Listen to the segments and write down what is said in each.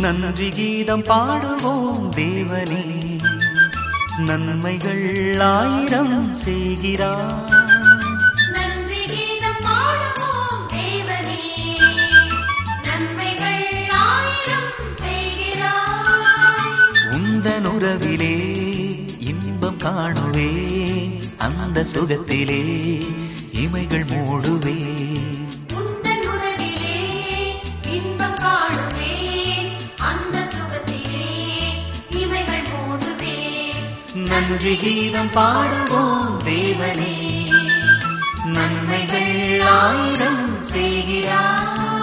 நன்றி கீதம் பாடுவோம் தேவனே நன்மைகள் ஆயிரம் செய்கிறார் நன்றி கீதம் பாடுவோம் தேவனே நன்மைகள் ஆயிரம் செய்கிறாய் உந்தன் உறவிலே இன்பம் காணுவே அந்த சுகத்திலே இமைகள் மூடுவே உந்தன் உறவிலே இன்பம் காணுவே அந்த சுகத்திலே இமைகள் மூடுவே நன்றி கீதம் பாடுவோம் தேவனே நன்மைகள் ஆயிரம் செய்கிறார்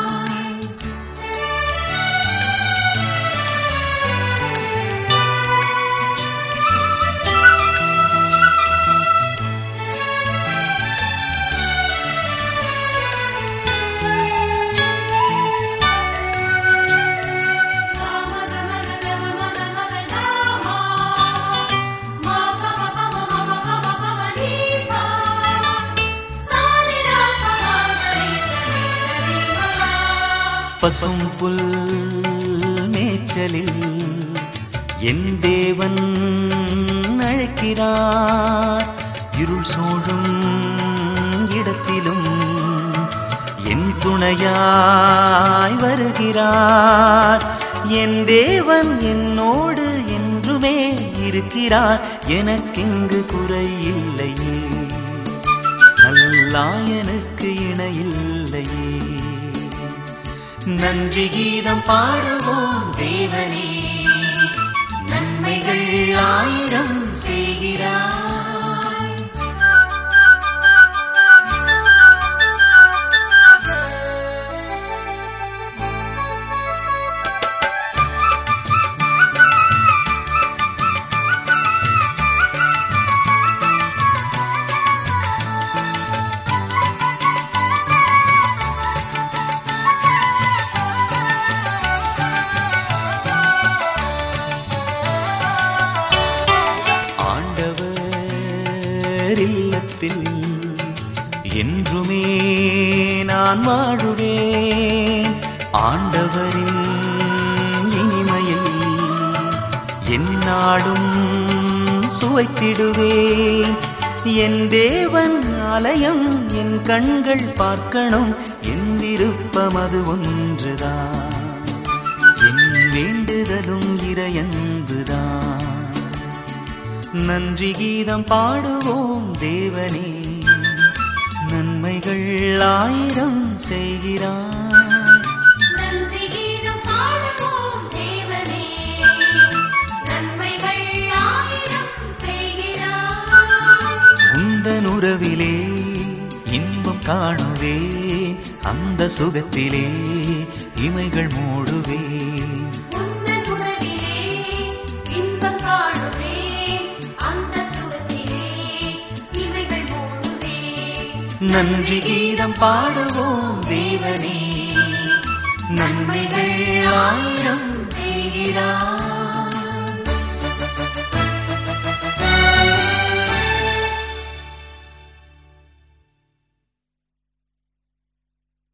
பசும் புல் மேய்ச்சலில் என் தேவன் அழைக்கிறார் இருள் சூழும் இடத்திலும் என் துணையாய் வருகிறார் என் தேவன் என்னோடு என்றுமே இருக்கிறார் எனக்கெங்கு குறையில்லையே நல்லாயனுக்கு இணையில்லையே நன்றி கீதம் பாடுவோம் தேவனே நன்மைகள் ஆயிரம் செய்கிறார் ஆண்டவர் இல்லத்தில் என்றுமே நான் வாழுவேன் ஆண்டவரின் இனிமையை என்னாடும் சுவைத்திடுவேன் என் தேவன் ஆலயம் என் கண்கள் பார்க்கணும் என் விருப்பம் அது ஒன்றுதான் என் வேண்டுதலும் இறையன்புதான் நன்றி கீதம் பாடுவோம் தேவனே நன்மைகள் ஆயிரம் செய்கிறார் நன்றி கீதம் பாடுவோம் தேவனே நன்மைகள் ஆயிரம் செய்கிறாய் உந்தன் உறவிலே இன்பம் காணுவேன் அந்த சுகத்திலே இமைகள் மூடுவேன் உந்தன் உறவிலே இன்பம் காணுவேன் அந்த சுகத்திலே இவைகள் மூடுவே நன்றி கீதம் பாடுவோம் தேவனே நன்மைகள் ஆயிரம் செய்கிறார்